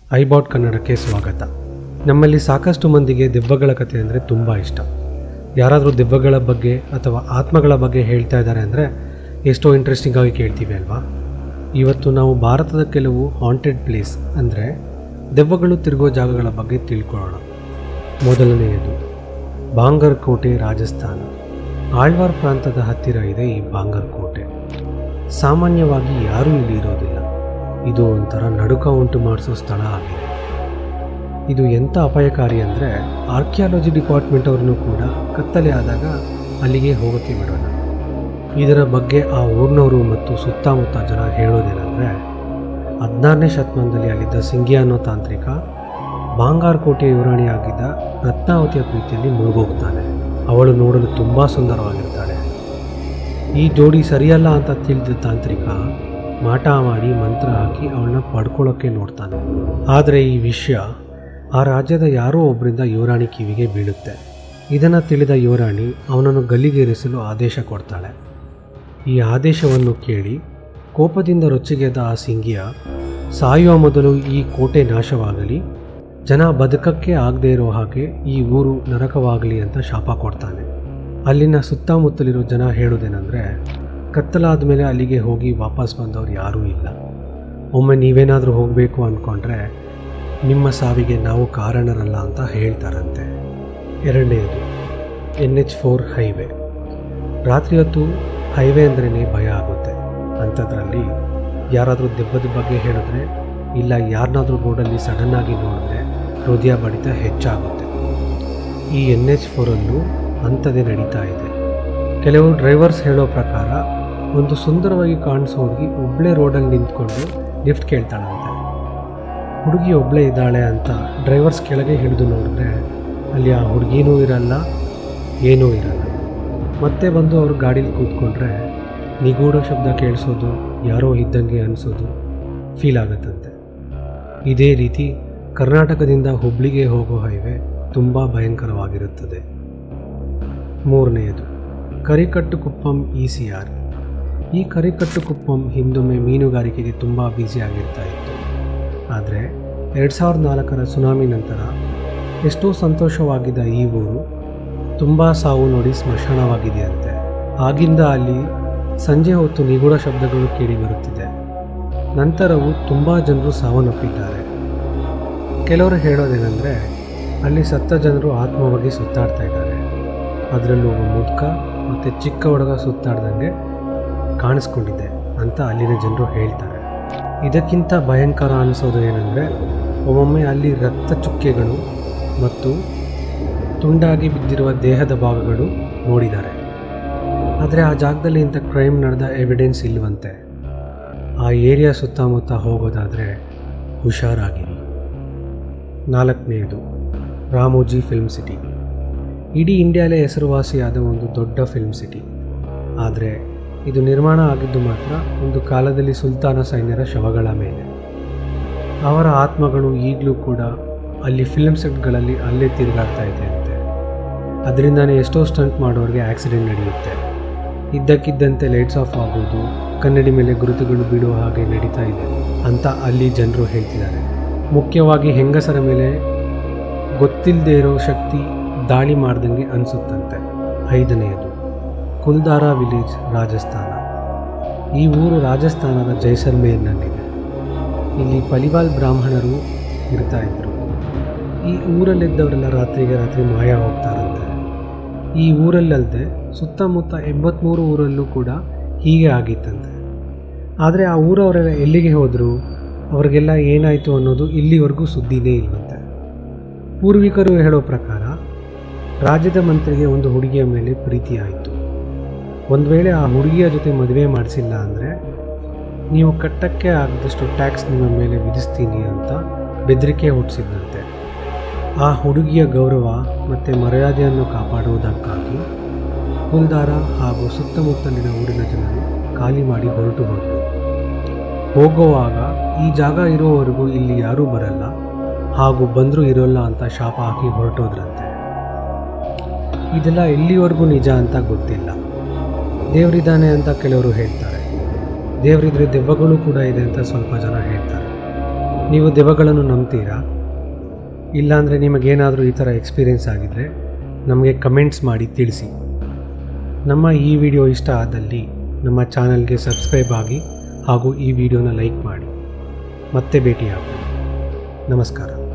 ಐಬಾಟ್ ಕನ್ನಡಕ್ಕೆ ಸ್ವಾಗತ ನಮ್ಮಲ್ಲಿ ಸಾಕಷ್ಟು ಮಂದಿಗೆ ದೆವ್ವಗಳ ಕಥೆ ಅಂದರೆ ತುಂಬ ಇಷ್ಟ ಯಾರಾದರೂ ದೆವ್ವಗಳ ಬಗ್ಗೆ ಅಥವಾ ಆತ್ಮಗಳ ಬಗ್ಗೆ ಹೇಳ್ತಾ ಇದ್ದಾರೆ ಅಂದರೆ ಎಷ್ಟೋ ಇಂಟ್ರೆಸ್ಟಿಂಗ್ ಆಗಿ ಕೇಳ್ತೀವಿ ಅಲ್ವಾ ಇವತ್ತು ನಾವು ಭಾರತದ ಕೆಲವು ಹಾಂಟೆಡ್ ಪ್ಲೇಸ್ ಅಂದರೆ ದೆವ್ವಗಳು ತಿರುಗೋ ಜಾಗಗಳ ಬಗ್ಗೆ ತಿಳ್ಕೊಳ್ಳೋಣ ಮೊದಲನೆಯದು ಬಾಂಗರ್ ಕೋಟೆ ರಾಜಸ್ಥಾನ ಆಳ್ವಾರ್ ಪ್ರಾಂತದ ಹತ್ತಿರ ಇದೆ ಈ ಬಾಂಗರ್ ಕೋಟೆ ಸಾಮಾನ್ಯವಾಗಿ ಯಾರೂ ಇಲ್ಲಿ ಇರೋದಿಲ್ಲ ಇದು ಒಂಥರ ನಡುಕ ಉಂಟು ಮಾಡಿಸೋ ಸ್ಥಳ ಆಗಿದೆ ಇದು ಎಂಥ ಅಪಾಯಕಾರಿ ಅಂದರೆ ಆರ್ಕಿಯಾಲಜಿ ಡಿಪಾರ್ಟ್ಮೆಂಟ್ ಅವ್ರನ್ನೂ ಕೂಡ ಕತ್ತಲೆ ಆದಾಗ ಅಲ್ಲಿಗೆ ಹೋಗೋಕ್ಕೆ ಬಿಡೋಲ್ಲ ಇದರ ಬಗ್ಗೆ ಆ ಊರಿನವರು ಮತ್ತು ಸುತ್ತಮುತ್ತ ಜನ ಹೇಳೋದೇನೆಂದರೆ ಹದಿನಾರನೇ ಶತಮಾನದಲ್ಲಿ ಅಲ್ಲಿದ್ದ ಸಿಂಗಿ ಅನ್ನೋ ತಾಂತ್ರಿಕ ಬಾಂಗಾರ್ ಕೋಟೆಯ ಯುವರಾಣಿಯಾಗಿದ್ದ ರತ್ನಾವತಿಯ ಪ್ರೀತಿಯಲ್ಲಿ ಮುಳುಗೋಗ್ತಾನೆ ಅವಳು ನೋಡಲು ತುಂಬ ಸುಂದರವಾಗಿರ್ತಾಳೆ ಈ ಜೋಡಿ ಸರಿಯಲ್ಲ ಅಂತ ತಿಳಿದ ತಾಂತ್ರಿಕ ಮಾಟ ಮಾಡಿ ಮಂತ್ರ ಹಾಕಿ ಅವಳನ್ನ ಪಡ್ಕೊಳ್ಳೋಕ್ಕೆ ನೋಡ್ತಾನೆ ಆದರೆ ಈ ವಿಷಯ ಆ ರಾಜ್ಯದ ಯಾರೋ ಒಬ್ಬರಿಂದ ಯುವರಾಣಿ ಕಿವಿಗೆ ಬೀಳುತ್ತೆ ಇದನ್ನು ತಿಳಿದ ಯುವರಾಣಿ ಅವನನ್ನು ಗಲ್ಲಿಗೇರಿಸಲು ಆದೇಶ ಕೊಡ್ತಾಳೆ ಈ ಆದೇಶವನ್ನು ಕೇಳಿ ಕೋಪದಿಂದ ರೊಚ್ಚಿಗೆದ್ದ ಆ ಸಿಂಗಿಯ ಸಾಯುವ ಮೊದಲು ಈ ಕೋಟೆ ನಾಶವಾಗಲಿ ಜನ ಬದುಕಕ್ಕೆ ಆಗದೇ ಇರೋ ಹಾಗೆ ಈ ಊರು ನರಕವಾಗಲಿ ಅಂತ ಶಾಪ ಕೊಡ್ತಾನೆ ಅಲ್ಲಿನ ಸುತ್ತಮುತ್ತಲಿರೋ ಜನ ಹೇಳೋದೇನೆಂದರೆ ಕತ್ತಲಾದ ಮೇಲೆ ಅಲ್ಲಿಗೆ ಹೋಗಿ ವಾಪಸ್ ಬಂದವರು ಯಾರೂ ಇಲ್ಲ ಒಮ್ಮೆ ನೀವೇನಾದರೂ ಹೋಗಬೇಕು ಅಂದ್ಕೊಂಡ್ರೆ ನಿಮ್ಮ ಸಾವಿಗೆ ನಾವು ಕಾರಣರಲ್ಲ ಅಂತ ಹೇಳ್ತಾರಂತೆ ಎರಡನೆಯದು ಎನ್ ಎಚ್ ಫೋರ್ ಹೈವೇ ರಾತ್ರಿ ಹೊತ್ತು ಹೈವೇ ಅಂದ್ರೇ ಭಯ ಆಗುತ್ತೆ ಅಂಥದ್ರಲ್ಲಿ ಯಾರಾದರೂ ದೆವ್ವದ ಬಗ್ಗೆ ಹೇಳಿದ್ರೆ ಇಲ್ಲ ಯಾರನ್ನಾದ್ರೂ ರೋಡಲ್ಲಿ ಸಡನ್ನಾಗಿ ನೋಡಿದ್ರೆ ಹೃದಯ ಬಡಿತ ಹೆಚ್ಚಾಗುತ್ತೆ ಈ ಎನ್ ಎಚ್ ಫೋರಲ್ಲೂ ಅಂಥದ್ದೇ ನಡೀತಾ ಇದೆ ಕೆಲವು ಡ್ರೈವರ್ಸ್ ಹೇಳೋ ಪ್ರಕಾರ ಒಂದು ಸುಂದರವಾಗಿ ಕಾಣಿಸೋ ಹುಡುಗಿ ಒಬ್ಬಳೇ ರೋಡಲ್ಲಿ ನಿಂತ್ಕೊಂಡು ಲಿಫ್ಟ್ ಕೇಳ್ತಾಳಂತೆ ಹುಡುಗಿ ಒಬ್ಬಳೇ ಇದ್ದಾಳೆ ಅಂತ ಡ್ರೈವರ್ಸ್ ಕೆಳಗೆ ಹಿಡಿದು ನೋಡಿದ್ರೆ ಅಲ್ಲಿ ಆ ಹುಡುಗಿನೂ ಇರಲ್ಲ ಏನೂ ಇರಲ್ಲ ಮತ್ತೆ ಬಂದು ಅವ್ರ ಗಾಡೀಲಿ ಕೂತ್ಕೊಂಡ್ರೆ ನಿಗೂಢ ಶಬ್ದ ಕೇಳಿಸೋದು ಯಾರೋ ಇದ್ದಂಗೆ ಅನಿಸೋದು ಫೀಲ್ ಆಗುತ್ತಂತೆ ಇದೇ ರೀತಿ ಕರ್ನಾಟಕದಿಂದ ಹುಬ್ಳಿಗೆ ಹೋಗೋ ಹೈವೇ ತುಂಬ ಭಯಂಕರವಾಗಿರುತ್ತದೆ ಮೂರನೆಯದು Karikattu Kuppam E C R ಈ ಕರಿಕಟ್ಟು ಕುಪ್ಪಂ ಹಿಂದೊಮ್ಮೆ ಮೀನುಗಾರಿಕೆಗೆ ತುಂಬ ಬ್ಯುಸಿಯಾಗಿರ್ತಾ ಇತ್ತು ಆದರೆ ಎರಡು ಸಾವಿರದ ನಾಲ್ಕರ ಸುನಾಮಿ ನಂತರ ಎಷ್ಟೋ ಸಂತೋಷವಾಗಿದ್ದ ಈ ಊರು ತುಂಬ ಸಾವು ನೋಡಿ ಸ್ಮಶಾನವಾಗಿದೆಯಂತೆ ಆಗಿಂದ ಅಲ್ಲಿ ಸಂಜೆ ಹೊತ್ತು ನಿಗೂಢ ಶಬ್ದಗಳು ಕೇಳಿಬರುತ್ತಿದೆ ನಂತರವೂ ತುಂಬ ಜನರು ಸಾವನ್ನಪ್ಪಿದ್ದಾರೆ ಕೆಲವರು ಹೇಳೋದೇನೆಂದರೆ ಅಲ್ಲಿ ಸತ್ತ ಜನರು ಆತ್ಮವಾಗಿ ಸುತ್ತಾಡ್ತಾ ಇದ್ದಾರೆ ಅದರಲ್ಲೂ ಒಬ್ಬ ಮುದುಕ ಮತ್ತು ಚಿಕ್ಕ ಹುಡುಗ ಸುತ್ತಾಡ್ದಂಗೆ ಕಾಣಿಸ್ಕೊಂಡಿದೆ ಅಂತ ಅಲ್ಲಿನ ಜನರು ಹೇಳ್ತಾರೆ ಇದಕ್ಕಿಂತ ಭಯಂಕರ ಅನಿಸೋದು ಏನಂದರೆ ಒಮ್ಮೊಮ್ಮೆ ಅಲ್ಲಿ ರಕ್ತ ಚುಕ್ಕೆಗಳು ಮತ್ತು ತುಂಡಾಗಿ ಬಿದ್ದಿರುವ ದೇಹದ ಭಾಗಗಳು ನೋಡಿದ್ದಾರೆ ಆದರೆ ಆ ಜಾಗದಲ್ಲಿ ಇಂಥ ಕ್ರೈಮ್ ನಡೆದ ಎವಿಡೆನ್ಸ್ ಇಲ್ಲವಂತೆ ಆ ಏರಿಯಾ ಸುತ್ತಮುತ್ತ ಹೋಗೋದಾದರೆ ಹುಷಾರಾಗಿರಿ ನಾಲ್ಕನೆಯದು ರಾಮೋಜಿ ಫಿಲ್ಮ್ ಸಿಟಿ ಇಡೀ ಇಂಡಿಯಾಲೇ ಹೆಸರುವಾಸಿಯಾದ ಒಂದು ದೊಡ್ಡ ಫಿಲ್ಮ್ ಸಿಟಿ ಆದರೆ ಇದು ನಿರ್ಮಾಣ ಆಗಿದ್ದು ಮಾತ್ರ ಒಂದು ಕಾಲದಲ್ಲಿ ಸುಲ್ತಾನ ಸೈನ್ಯರ ಶವಗಳ ಮೇಲೆ ಅವರ ಆತ್ಮಗಳು ಈಗಲೂ ಕೂಡ ಅಲ್ಲಿ ಫಿಲ್ಮ್ ಸೆಟ್ಗಳಲ್ಲಿ ಅಲ್ಲೇ ತಿರುಗಾಡ್ತಾ ಇದೆ ಅಂತೆ ಅದರಿಂದನೇ ಎಷ್ಟೋ ಸ್ಟಂಟ್ ಮಾಡೋರಿಗೆ ಆಕ್ಸಿಡೆಂಟ್ ನಡೆಯುತ್ತೆ ಇದ್ದಕ್ಕಿದ್ದಂತೆ ಲೈಟ್ಸ್ ಆಫ್ ಆಗೋದು ಕನ್ನಡಿ ಮೇಲೆ ಗುರುತುಗಳು ಬೀಳುವ ಹಾಗೆ ನಡೀತಾ ಇದೆ ಅಂತ ಅಲ್ಲಿ ಜನರು ಹೇಳ್ತಿದ್ದಾರೆ ಮುಖ್ಯವಾಗಿ ಹೆಂಗಸರ ಮೇಲೆ ಗೊತ್ತಿಲ್ಲದೆ ಇರೋ ಶಕ್ತಿ ದಾಳಿ ಮಾಡ್ದಂಗೆ ಅನಿಸುತ್ತಂತೆ ಐದನೆಯದು ಕುಲ್ದಾರ ವಿಲೇಜ್ ರಾಜಸ್ಥಾನ ಈ ಊರು ರಾಜಸ್ಥಾನದ ಜೈಸಲ್ಮೇರ್ನಲ್ಲಿದೆ ಇಲ್ಲಿ ಪಲಿವಾಲ್ ಬ್ರಾಹ್ಮಣರು ಇರ್ತಾ ಇದ್ರು ಈ ಊರಲ್ಲಿದ್ದವರೆಲ್ಲ ರಾತ್ರಿಗೆ ರಾತ್ರಿ ಮಾಯ ಹೋಗ್ತಾರಂತೆ ಈ ಊರಲ್ಲದೆ ಸುತ್ತಮುತ್ತ ಎಂಬತ್ತ್ಮೂರು ಊರಲ್ಲೂ ಕೂಡ ಹೀಗೆ ಆಗಿತ್ತಂತೆ ಆದರೆ ಆ ಊರವರೆಲ್ಲ ಎಲ್ಲಿಗೆ ಹೋದರು ಅವ್ರಿಗೆಲ್ಲ ಏನಾಯಿತು ಅನ್ನೋದು ಇಲ್ಲಿವರೆಗೂ ಸುದ್ದಿನೇ ಇಲ್ವಂತೆ ಪೂರ್ವಿಕರು ಹೇಳೋ ಪ್ರಕಾರ ರಾಜ್ಯದ ಮಂತ್ರಿಗೆ ಒಂದು ಹುಡುಗಿಯ ಮೇಲೆ ಪ್ರೀತಿ ಆಯಿತು ಒಂದು ವೇಳೆ ಆ ಹುಡುಗಿಯ ಜೊತೆ ಮದುವೆ ಮಾಡಿಸಿಲ್ಲ ಅಂದರೆ ನೀವು ಕಟ್ಟಕ್ಕೆ ಆಗದಷ್ಟು ಟ್ಯಾಕ್ಸ್ ನಿಮ್ಮ ಮೇಲೆ ವಿಧಿಸ್ತೀನಿ ಅಂತ ಬೆದರಿಕೆ ಹುಟ್ಟಿಸಿದ್ದಂತೆ ಆ ಹುಡುಗಿಯ ಗೌರವ ಮತ್ತು ಮರ್ಯಾದೆಯನ್ನು ಕಾಪಾಡುವುದಕ್ಕಾಗಿ ಕುಲ್ದಾರ ಹಾಗೂ ಸುತ್ತಮುತ್ತಲಿನ ಊರಿನ ಜನರು ಖಾಲಿ ಮಾಡಿ ಹೊರಟು ಹೋದರು ಹೋಗುವಾಗ ಈ ಜಾಗ ಇರೋವರೆಗೂ ಇಲ್ಲಿ ಯಾರೂ ಬರಲ್ಲ ಹಾಗೂ ಬಂದರೂ ಇರೋಲ್ಲ ಅಂತ ಶಾಪ ಹಾಕಿ ಹೊರಟೋದ್ರಂತೆ ಇದೆಲ್ಲ ಎಲ್ಲಿವರೆಗೂ ನಿಜ ಅಂತ ಗೊತ್ತಿಲ್ಲ ದೇವರಿದ್ದಾನೆ ಅಂತ ಕೆಲವರು ಹೇಳ್ತಾರೆ ದೇವರಿದ್ರೆ ದೆವ್ವಗಳು ಕೂಡ ಇದೆ ಅಂತ ಸ್ವಲ್ಪ ಜನ ಹೇಳ್ತಾರೆ ನೀವು ದೆವ್ವಗಳನ್ನು ನಂಬ್ತೀರಾ ಇಲ್ಲಾಂದರೆ ನಿಮಗೇನಾದರೂ ಈ ಥರ ಎಕ್ಸ್ಪೀರಿಯೆನ್ಸ್ ಆಗಿದ್ದರೆ ನಮಗೆ ಕಮೆಂಟ್ಸ್ ಮಾಡಿ ತಿಳಿಸಿ ನಮ್ಮ ಈ ವಿಡಿಯೋ ಇಷ್ಟ ಆದಲ್ಲಿ ನಮ್ಮ ಚಾನಲ್ಗೆ ಸಬ್ಸ್ಕ್ರೈಬ್ ಆಗಿ ಹಾಗೂ ಈ ವಿಡಿಯೋನ ಲೈಕ್ ಮಾಡಿ ಮತ್ತೆ ಭೇಟಿಯಾಗೋಣ ನಮಸ್ಕಾರ